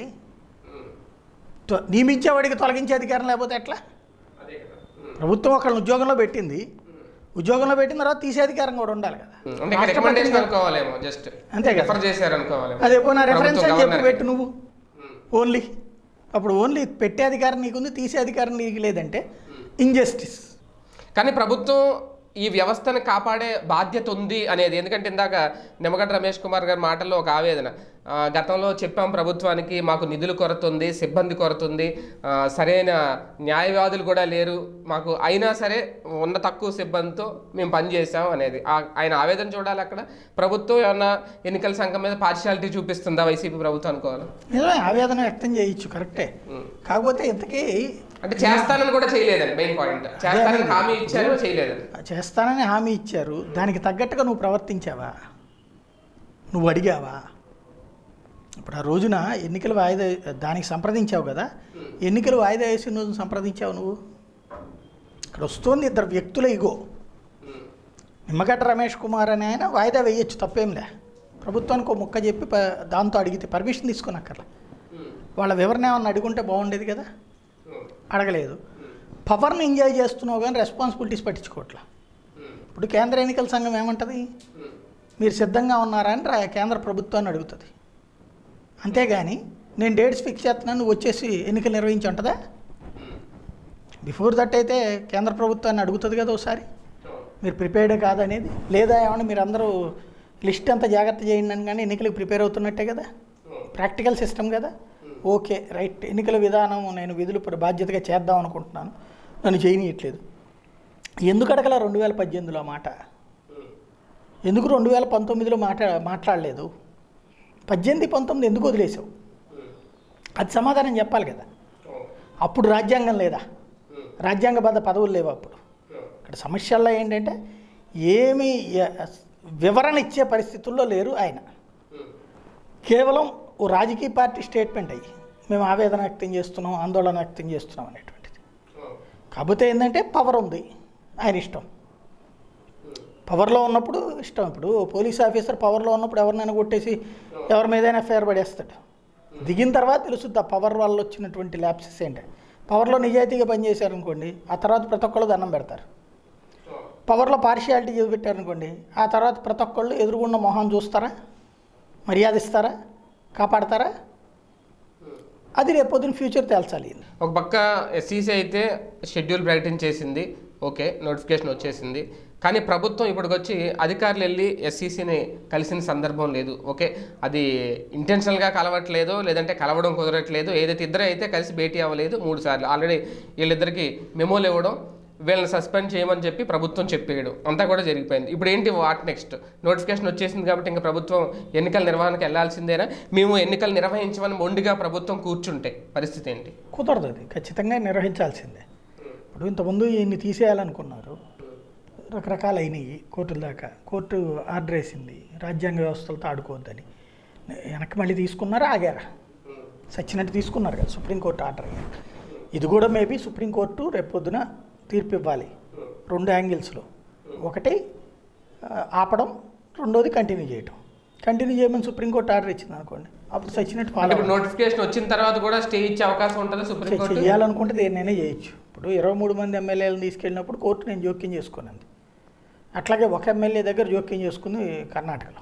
తొ- నియమించేవాడికి తొలగించే అధికారం లేకపోతే ఎట్లా అదే కదా ప్రభుత్వం ఒకళ్ళని ఉద్యోగంలో పెట్టింది ఉద్యోగంలో పెట్టిన తర్వాత తీసే అధికారం కూడా ఉండాలి కదా అంటే ఇక్కడ రికమెండేషన్ అనుకోవాలేమో జస్ట్ అంతే కదా. రిఫర్ చేశారు అనుకోవాలేమో అదే పోనా రెఫరెన్స్ ప్రభుత్వం అని చెప్పి గవర్నర్కి. పెట్టు నువ్వు ఓన్లీ అప్పుడు ఓన్లీ పెట్టే అధికారం నీకుంది తీసే అధికారం నీకు లేదంటే ఇంజస్టిస్ కానీ ప్రభుత్వం ఈ వ్యవస్థను కాపాడే బాధ్యత ఉంది అనేది ఎందుకంటే ఇందాక నిమ్మగడ్డ రమేష్ కుమార్ గారి మాటల్లో ఒక ఆవేదన ఆ, గతంలో చెప్పాం ప్రభుత్వానికి మాకు నిధుల కొరత ఉంది సిబ్బంది కొరత ఉంది ఆ, సరైన న్యాయవాదులు కూడా లేరు మాకు అయినా సరే ఉన్న తక్కువ సిబ్బందితో మేము పనిచేసాం అనేది ఆ- ఆయన ఆవేదన చూడాలి అక్కడ ప్రభుత్వం ఏమన్నా ఎన్నికల సంఘం మీద పార్షియాలిటీ చూపిస్తుందా వైసీపీ ప్రభుత్వం అనుకోవాలి నిజమే ఆవేదన వ్యక్తం చేయొచ్చు కరెక్టే కాకపోతే ఇంతకీ అంటే చేస్తానని కూడా చేయలేదండి మెయిన్ పాయింట్ చేస్తానని హామీ ఇచ్చారు చేయలేదండి చేస్తానని హామీ ఇచ్చారు దానికి తగ్గట్టుగా నువ్వు ప్రవర్తించావా నువ్వు అడిగావా ఇప్పుడు ఆ రోజున ఎన్నికలు వాయిదా దానికి సంప్రదించావు కదా ఎన్నికలు వాయిదా వేసి నువ్వు సంప్రదించావు నువ్వు ఇక్కడ వస్తుంది ఇద్దరు వ్యక్తుల ఇగో నిమ్మగడ్డ రమేష్ కుమార్ అని ఆయన వాయిదా వేయొచ్చు తప్పేంలే ప్రభుత్వానికి ఒక ముక్క చెప్పి ప- దాంతో అడిగితే పర్మిషన్ తీసుకున్నక్కర్లా వాళ్ళ వివరణ ఏమన్నా అడుగుంటే బాగుండేది కదా అడగలేదు పవర్ని ఎంజాయ్ చేస్తున్నావు కానీ రెస్పాన్సిబిలిటీస్ పట్టించుకోవట్లా ఇప్పుడు కేంద్ర ఎన్నికల సంఘం ఏమంటుంది మీరు సిద్ధంగా ఉన్నారా అని రా- కేంద్ర ప్రభుత్వాన్ని అడుగుతుంది అంతేగాని నేను డేట్స్ ఫిక్స్ చేస్తున్నాను నువ్వు వచ్చేసి ఎన్నికలు నిర్వహించి ఉంటుందా బిఫోర్ దట్ అయితే కేంద్ర ప్రభుత్వాన్ని అడుగుతుంది కదా ఒకసారి మీరు ప్రిపేర్డ్ కాదనేది లేదా ఏమన్నా మీరు అందరూ లిస్ట్ అంతా జాగ్రత్త చేయండి అని కానీ ఎన్నికలకు ప్రిపేర్ అవుతున్నట్టే కదా ప్రాక్టికల్ సిస్టమ్ కదా ఓకే రైట్ ఎన్నికల విధానం నేను విధులు ఇప్పుడు బాధ్యతగా చేద్దాం అనుకుంటున్నాను నన్ను చేయనీయట్లేదు ఎందుకు అడగల రెండు వేల పద్దెనిమిదిలో ఆ మాట ఎందుకు రెండు వేల పంతొమ్మిదిలో మాట మాట్లాడలేదు పద్దెనిమిది పంతొమ్మిది ఎందుకు వదిలేసావు అది సమాధానం చెప్పాలి కదా అప్పుడు రాజ్యాంగం లేదా రాజ్యాంగబద్ధ పదవులు లేవు అప్పుడు ఇక్కడ సమస్యల్లో ఏంటంటే ఏమి ఎ- వివరణ ఇచ్చే పరిస్థితుల్లో లేరు ఆయన కేవలం ఓ రాజకీయ పార్టీ స్టేట్మెంట్ అయ్యి మేము ఆవేదన వ్యక్తం చేస్తున్నాం ఆందోళన వ్యక్తం చేస్తున్నాం అనేటువంటిది కాకపోతే ఏంటంటే పవర్ ఉంది ఆయన ఇష్టం పవర్లో ఉన్నప్పుడు ఇష్టం ఇప్పుడు పోలీస్ ఆఫీసర్ పవర్లో ఉన్నప్పుడు ఎవరినైనా కొట్టేసి ఎవరి మీదైనా ఎఫ్ఐఆర్ పడేస్తాడు దిగిన తర్వాత తెలుస్తుంది ఆ పవర్ వల్ల వచ్చినటువంటి ల్యాప్సెస్ ఏంటి పవర్లో నిజాయితీగా పనిచేశారనుకోండి ఆ తర్వాత ప్రతి ఒక్కళ్ళు దండం పెడతారు పవర్లో పార్షియాలిటీ చూపెట్టారనుకోండి ఆ తర్వాత ప్రతి ఒక్కళ్ళు ఎదురుగున్న మొహం చూస్తారా మర్యాద ఇస్తారా కాపాడతారా అది రేపు పొద్దున ఫ్యూచర్ తేల్చాలి ఒక పక్క ఎస్సీసీ అయితే షెడ్యూల్ ప్రకటించేసింది ఓకే నోటిఫికేషన్ వచ్చేసింది కానీ ప్రభుత్వం ఇప్పటికొచ్చి అధికారులు వెళ్ళి ఎస్సీసీని కలిసిన సందర్భం లేదు ఓకే అది ఇంటెన్షనల్గా కలవట్లేదు లేదంటే కలవడం కుదరట్లేదు ఏదైతే ఇద్దరు అయితే కలిసి భేటీ అవ్వలేదు మూడు సార్లు ఆల్రెడీ వీళ్ళిద్దరికి మెమోలు ఇవ్వడం వీళ్ళని సస్పెండ్ చేయమని చెప్పి ప్రభుత్వం చెప్పేయడం అంతా కూడా జరిగిపోయింది ఇప్పుడు ఏంటి వాట్ నెక్స్ట్ నోటిఫికేషన్ వచ్చేసింది కాబట్టి ఇంకా ప్రభుత్వం ఎన్నికల నిర్వహణకు వెళ్ళాల్సిందేనా మేము ఎన్నికలు నిర్వహించమని మొండిగా ప్రభుత్వం కూర్చుంటే పరిస్థితి ఏంటి కుదరదు అది ఖచ్చితంగా నిర్వహించాల్సిందే ఇప్పుడు ఇంతకుముందు ఈయన్ని తీసేయాలనుకున్నారు రకరకాలు అయినాయి కోర్టుల దాకా కోర్టు ఆర్డర్ వేసింది రాజ్యాంగ వ్యవస్థలతో ఆడుకోవద్దని వెనక్కి మళ్ళీ తీసుకున్నారా ఆగారా సచ్చినట్టు తీసుకున్నారు కదా సుప్రీంకోర్టు ఆర్డర్ అయ్యారు ఇది కూడా మేబీ సుప్రీంకోర్టు రేపు పొద్దున తీర్పు ఇవ్వాలి రెండు యాంగిల్స్లో ఒకటి ఆ, ఆపడం రెండోది కంటిన్యూ చేయటం కంటిన్యూ చేయమని సుప్రీంకోర్టు ఆర్డర్ ఇచ్చింది అనుకోండి అప్పుడు సచ్చినట్టు అంటే ఫాలో ఇప్పుడు నోటిఫికేషన్ వచ్చిన తర్వాత కూడా స్టే ఇచ్చే అవకాశం ఉంటుంది సుప్రీంకోర్టు చేయాలనుకుంటే దేన్నైనా చేయొచ్చు ఇప్పుడు ఇరవై మూడు మంది ఎమ్మెల్యేలను తీసుకెళ్ళినప్పుడు కోర్టు నేను జోక్యం చేసుకున్నాను అట్లాగే ఒక ఎమ్మెల్యే దగ్గర జోక్యం చేసుకుంది కర్ణాటకలో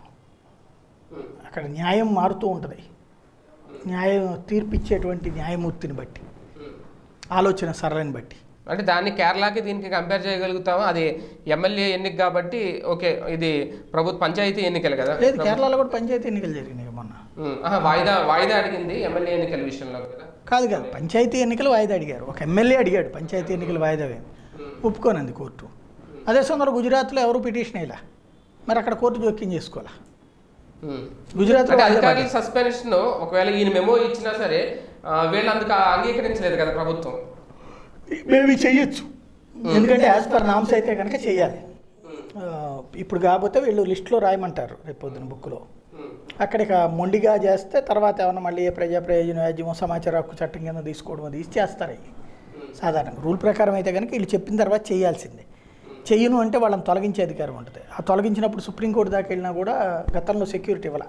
అక్కడ న్యాయం మారుతూ ఉంటుంది న్యాయం తీర్పు ఇచ్చేటువంటి న్యాయమూర్తిని బట్టి ఆలోచన సరళని బట్టి అంటే దాన్ని కేరళకి దీనికి కంపేర్ చేయగలుగుతామా అది ఎమ్మెల్యే ఎన్నిక కాబట్టి ఓకే ఇది ప్రభుత్వ పంచాయతీ ఎన్నికలు కదా లేదు కేరళలో కూడా పంచాయతీ ఎన్నికలు జరిగినాయి మొన్న ఉమ్, ఆహా, వాయిదా వాయిదా అడిగింది ఎమ్మెల్యే ఎన్నికల విషయంలో కదా కాదు కాదు పంచాయతీ ఎన్నికలు వాయిదా అడిగారు ఒక ఎమ్మెల్యే అడిగాడు పంచాయతీ ఎన్నికలు వాయిదా వేయమని. ఒప్పుకోనంది కోర్టు అదే సందర్భంలో గుజరాత్లో ఎవరు పిటిషన్ వేయలే మరి అక్కడ కోర్టు జోక్యం చేసుకోవాలా ఉమ్. గుజరాత్లో అంటే వాయిదా అధికారుల సస్పెన్షన్ ఒకవేళ ఈయన మెమో ఇచ్చినా సరే ఆ, వీళ్ళు అందుకు అంగీకరించలేదు కదా ప్రభుత్వం మేబీ చెయ్యొచ్చు ఎందుకంటే యాజ్ పర్ నామ్స్ అయితే కనుక చెయ్యాలి ఆ, ఇప్పుడు కాకపోతే వీళ్ళు లిస్టులో రాయమంటారు రేపు పొద్దున బుక్లో అక్కడ ఇక మొండిగా చేస్తే తర్వాత ఏమన్నా మళ్ళీ ఏ ప్రజా ప్రయోజన వ్యాజ్యం సమాచార హక్కు చట్టం కింద తీసుకోవడం అది ఇచ్చి చేస్తారు అవి సాధారణంగా రూల్ ప్రకారం అయితే కనుక వీళ్ళు చెప్పిన తర్వాత చేయాల్సిందే చెయ్యను అంటే వాళ్ళని తొలగించే అధికారం ఉంటుంది ఆ తొలగించినప్పుడు సుప్రీంకోర్టు దాకా వెళ్ళినా కూడా గతంలో సెక్యూరిటీ ఇవ్వాల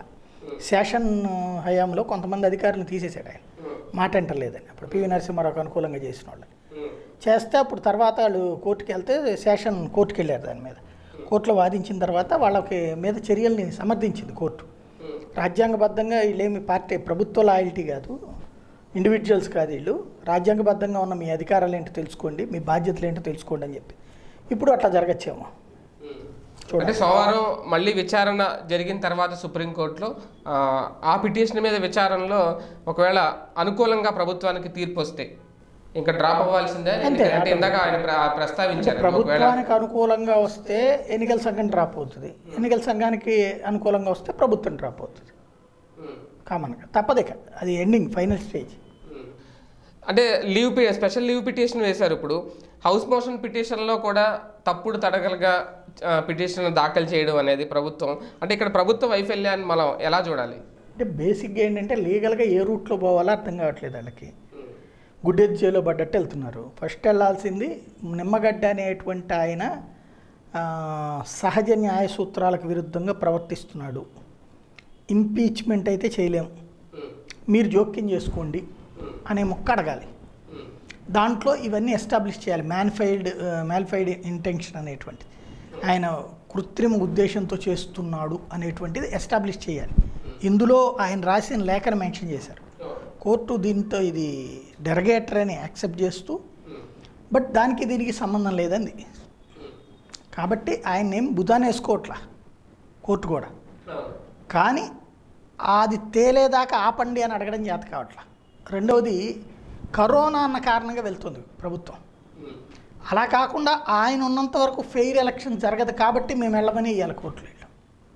శాసన్ హయాంలో కొంతమంది అధికారులను తీసేశాడు ఆయన మాట అంటలేదని అప్పుడు పివి నరసింహారావుకు అనుకూలంగా చేసిన వాళ్ళని చేస్తే అప్పుడు తర్వాత వాళ్ళు కోర్టుకి వెళ్తే శాసన్ కోర్టుకి వెళ్ళారు దాని మీద కోర్టులో వాదించిన తర్వాత వాళ్ళకి మీద చర్యల్ని సమర్థించింది కోర్టు రాజ్యాంగబద్ధంగా వీళ్ళేమి పార్టీ ప్రభుత్వ లాయల్టీ కాదు ఇండివిజువల్స్ కాదు వీళ్ళు రాజ్యాంగబద్ధంగా ఉన్న మీ అధికారాలు ఏంటో తెలుసుకోండి మీ బాధ్యతలు ఏంటో తెలుసుకోండి అని చెప్పి ఇప్పుడు అట్లా జరగచ్చేమో అంటే సోమవారం మళ్ళీ విచారణ జరిగిన తర్వాత సుప్రీంకోర్టులో ఆ, ఆ పిటిషన్ మీద విచారణలో ఒకవేళ అనుకూలంగా ప్రభుత్వానికి తీర్పు వస్తే ఇంకా డ్రాప్ అవ్వాల్సిందే అంతే. అంటే ఇందాక ఆయన ప్ర- ప్రస్తావించారు ఒకవేళ ప్రభుత్వానికి అనుకూలంగా వస్తే ఎన్నికల సంఘం డ్రాప్ అవుతుంది ఎన్నికల సంఘానికి అనుకూలంగా వస్తే ప్రభుత్వం డ్రాప్ అవుతుంది ఉమ్, కామన్గా తప్పదిక అది ఎండింగ్ ఫైనల్ స్టేజ్ ఉమ్. అంటే leave P special leave petition వేశారు ఇప్పుడు హౌస్ మోషన్ పిటిషన్లో కూడా తప్పుడు తడగలుగా పిటిషన్ దాఖలు చేయడం అనేది ప్రభుత్వం అంటే ఇక్కడ ప్రభుత్వ వైఫల్యాన్ని మనం ఎలా చూడాలి అంటే బేసిక్గా ఏంటంటే లీగల్గా ఏ రూట్లో పోవాలో అర్థం కావట్లేదు వాళ్ళకి గుడ్డెద్దు చేలో పడ్డట్టు వెళ్తున్నారు ఫస్ట్ వెళ్ళాల్సింది నిమ్మగడ్డ అనేటువంటి ఆయన ఆ, సహజ న్యాయ సూత్రాలకు విరుద్ధంగా ప్రవర్తిస్తున్నాడు ఇంపీచ్మెంట్ అయితే చేయలేము మీరు జోక్యం చేసుకోండి అనే మొక్క అడగాలి దాంట్లో ఇవన్నీ ఎస్టాబ్లిష్ చేయాలి మ్యాన్ఫైడ్ మ్యాన్ఫైడ్ ఇంటెన్షన్ అనేటువంటిది ఆయన కృత్రిమ ఉద్దేశంతో చేస్తున్నాడు అనేటువంటిది ఎస్టాబ్లిష్ చేయాలి ఇందులో ఆయన రాసిన లేఖను మెన్షన్ చేశారు కోర్టు దీంతో ఇది డెరగేటర్ అని యాక్సెప్ట్ చేస్తూ బట్ దానికి దీనికి సంబంధం లేదండి కాబట్టి ఆయన ఏం బుధాన్ని వేసుకోవట్లా కోర్టు కూడా కానీ అది తేలేదాకా ఆపండి అని అడగడం చేత కావట్లా రెండవది కరోనా అన్న కారణంగా వెళ్తుంది ప్రభుత్వం అలా కాకుండా ఆయన ఉన్నంత వరకు ఫెయిర్ ఎలక్షన్ జరగదు కాబట్టి మేము వెళ్ళమని ఇవ్వాలి కోర్టులో వెళ్ళాం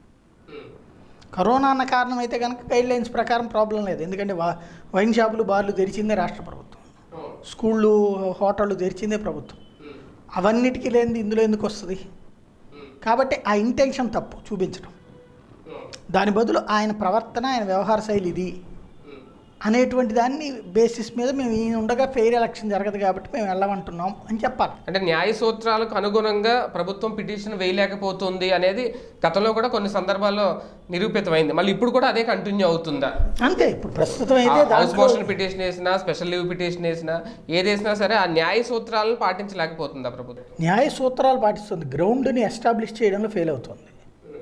కరోనా అన్న కారణం అయితే కనుక గైడ్ లైన్స్ ప్రకారం ప్రాబ్లం లేదు ఎందుకంటే వా వైన్ షాపులు బార్లు తెరిచిందే రాష్ట్ర ప్రభుత్వం స్కూళ్ళు హోటళ్ళు తెరిచిందే ప్రభుత్వం అవన్నిటికీ లేనిది ఇందులో ఎందుకు వస్తుంది కాబట్టి ఆ ఇంటెన్షన్ తప్పు చూపించడం దాని బదులు ఆయన ప్రవర్తన ఆయన వ్యవహార శైలి ఇది అనేటువంటి దాన్ని బేసిస్ మీద మేము ఈయన ఉండగా ఫెయిర్ ఎలక్షన్ జరగదు కాబట్టి మేము వెళ్ళమంటున్నాం అని చెప్పాలి అంటే న్యాయ సూత్రాలకు అనుగుణంగా ప్రభుత్వం పిటిషన్ వేయలేకపోతుంది అనేది గతంలో కూడా కొన్ని సందర్భాల్లో నిరూపితమైంది మళ్ళీ ఇప్పుడు కూడా అదే కంటిన్యూ అవుతుందా అంతే ఇప్పుడు ప్రస్తుతం అయితే హౌస్ దాంట్లో మోషన్ పిటిషన్ వేసినా స్పెషల్ లీవ్ పిటిషన్ వేసినా ఏది వేసినా సరే ఆ న్యాయ సూత్రాలను పాటించలేకపోతుందా ప్రభుత్వం న్యాయ సూత్రాలు పాటిస్తుంది గ్రౌండ్ని ఎస్టాబ్లిష్ చేయడంలో ఫెయిల్ అవుతుంది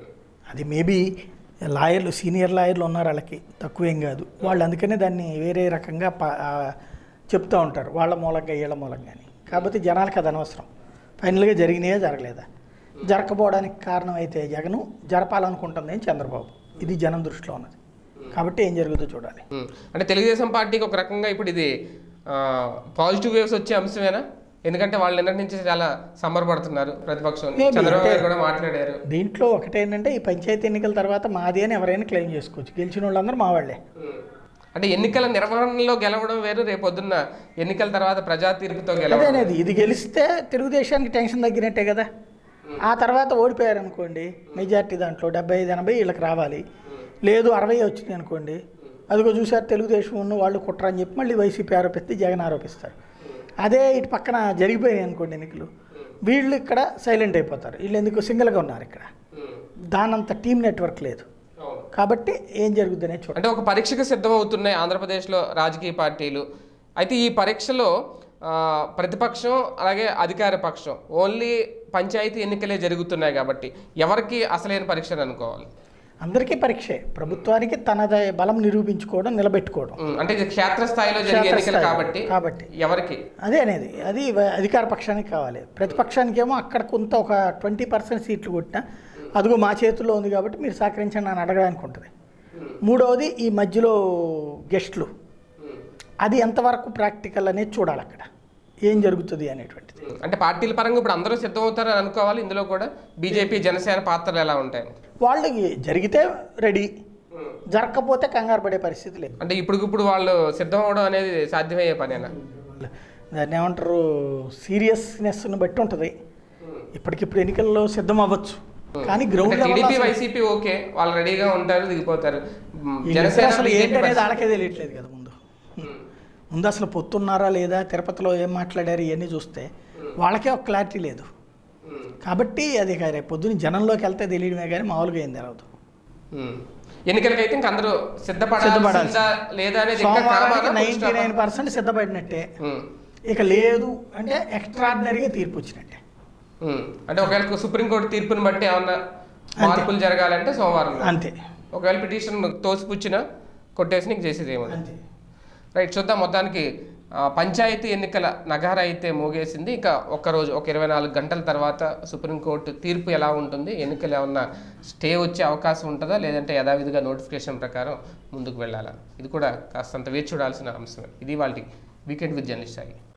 అది మేబీ లాయర్లు సీనియర్ లాయర్లు ఉన్నారు వాళ్ళకి తక్కువేం కాదు వాళ్ళు అందుకనే దాన్ని వేరే రకంగా ప ఆ, చెప్తూ ఉంటారు వాళ్ళ మూలంగా వీళ్ళ మూలంగా అని కాకపోతే జనాలకు అది అనవసరం ఫైనల్గా జరిగినాయా జరగలేదా జరగకపోవడానికి కారణం అయితే జగను జరపాలనుకుంటుంది అని చంద్రబాబు ఇది జనం దృష్టిలో ఉన్నది కాబట్టి ఏం జరుగుతుందో చూడాలి ఉమ్. అంటే తెలుగుదేశం పార్టీకి ఒక రకంగా ఇప్పుడు ఇది పాజిటివ్ వేవ్స్ వచ్చే అంశమేనా ఎందుకంటే వాళ్ళు నిన్నటి నుంచి చాలా సంబరపడుతున్నారు ప్రతిపక్షం Maybe. చంద్రబాబు గారు అంటే- కూడా మాట్లాడారు దీంట్లో ఒకటేంటంటే ఈ పంచాయతీ ఎన్నికల తర్వాత మాది అని ఎవరైనా క్లెయిమ్ చేసుకోవచ్చు గెలిచిన వాళ్ళందరూ మా వాళ్ళే ఉమ్. అంటే ఎన్నికల నిర్వహణలో గెలవడం వేరు రేపు పొద్దున్న ఎన్నికల తర్వాత ప్రజా తీర్పుతో అదే గెలవడం అనేది ఇది గెలిస్తే తెలుగుదేశానికి టెన్షన్ తగ్గినట్టే కదా ఆ తర్వాత ఓడిపోయారు అనుకోండి మెజార్టీ దాంట్లో డెబ్బై ఐదు ఎనభై వీళ్ళకి రావాలి లేదు అరవై వచ్చింది అనుకోండి అదిగో చూసారు తెలుగుదేశం ఉన్న వాళ్ళు కుట్ర అని చెప్పి మళ్ళీ వైసీపీ ఆరోపిస్తే జగన్ ఆరోపిస్తారు అదే ఇటు పక్కన జరిగిపోయాయి అనుకోండి ఎన్నికలు వీళ్ళు ఇక్కడ సైలెంట్ అయిపోతారు వీళ్ళు ఎందుకు సింగిల్గా ఉన్నారు ఇక్కడ ఉమ్. దానంత టీం నెట్వర్క్ లేదు అవును. కాబట్టి ఏం జరుగుతుందనే చూడండి అంటే ఒక పరీక్షకు సిద్ధమవుతున్నాయి ఆంధ్రప్రదేశ్లో రాజకీయ పార్టీలు అయితే ఈ పరీక్షలో ఆ, ప్రతిపక్షం అలాగే అధికార పక్షం ఓన్లీ పంచాయతీ ఎన్నికలే జరుగుతున్నాయి కాబట్టి ఎవరికి అసలైన పరీక్ష అని అనుకోవాలి అందరికీ పరీక్షే ప్రభుత్వానికి తనద బలం నిరూపించుకోవడం నిలబెట్టుకోవడం ఉమ్, అంటే ఇది క్షేత్రస్థాయిలో జరిగే ఎన్నికలు క్షేత్రస్థాయిలో. కాబట్టి కాబట్టి. ఎవరికి అదే అనేది అది వ- అధికార పక్షానికి కావాలి ప్రతిపక్షానికి ఏమో అక్కడ కొంత ఒక ట్వంటీ పర్సెంట్ సీట్లు కొట్టినా అదిగో మా చేతుల్లో ఉంది కాబట్టి మీరు సహకరించండి అని అడగడానికి ఉంటుంది మూడవది ఈ మధ్యలో గెస్ట్లు అది ఎంతవరకు ప్రాక్టికల్ అనేది చూడాలి అక్కడ ఏం జరుగుతుంది అనేటువంటిది ఉమ్, అంటే పార్టీల పరంగా ఇప్పుడు అందరూ సిద్ధమవుతారని అనుకోవాలి ఇందులో కూడా బీజేపీ జనసేన పాత్రలు ఎలా ఉంటాయి వాళ్ళకి జరిగితే రెడీ జరగకపోతే కంగారు పడే పరిస్థితి లేదు అంటే ఇప్పటికిప్పుడు వాళ్ళు సిద్ధం అవడం అనేది సాధ్యమయ్యే పనేనా దాన్ని ఏమంటారు సీరియస్నెస్ని బట్టి ఉంటుంది ఇప్పటికిప్పుడు ఎన్నికల్లో సిద్ధం అవ్వచ్చు కానీ గ్రౌండ్ టీడీపీ వైసీపీ ఓకే వాళ్ళు రెడీగా ఉంటారు దిగిపోతారు ఉమ్, జనసేన జనసేన అసలు బీజేపీ ఏంటనేది పరిస్థితి. వాళ్ళకే తెలియట్లేదు కదా ముందు ముందు అసలు పొత్తున్నారా లేదా తిరుపతిలో ఏం మాట్లాడారు ఇవన్నీ చూస్తే వాళ్ళకే ఒక క్లారిటీ లేదు ఉమ్, కాబట్టి అది ఇక రేపు పొద్దున్న జనంలోకి వెళ్తే తెలియడమే కానీ మామూలుగా ఏం తెలవదు ఉమ్. ఎన్నికలకైతే ఇంక అందరూ సిద్ధపడాల్సిందా సిద్ధపడాల్సిందే. లేదా అనేది ఇంకా సోమవారానికి కామానా? నైంటీ నైన్ పర్సెంట్ సిద్ధపడినట్టే ఉమ్, ఇక లేదు అంటే ఎక్స్ట్రాడినరీగా తీర్పు వచ్చినట్టే ఉమ్. అంటే ఒకవేళ సుప్రీంకోర్టు తీర్పుని బట్టి ఏమన్నా మార్పులు జరగాలంటే సోమవారం అంతే ఒకవేళ పిటిషన్ తోసిపుచ్చినా కొట్టేసి నీకు చేసేది ఏమన్నా అంతే రైట్ చూద్దాం మొత్తానికి ఆ, పంచాయతీ ఎన్నికల నగార అయితే మోగేసింది ఇక ఒక రోజు ఒక ఇరవై నాలుగు గంటల తర్వాత సుప్రీంకోర్టు తీర్పు ఎలా ఉంటుంది ఎన్నికలు ఏమన్నా స్టే వచ్చే అవకాశం ఉంటుందా లేదంటే యథావిధిగా నోటిఫికేషన్ ప్రకారం ముందుకు వెళ్ళాలా ఇది కూడా కాస్తంత వేచి చూడాల్సిన అంశమే ఇది వాళ్ళకి వీకెండ్ విత్ జర్నలిస్ట్ సాయి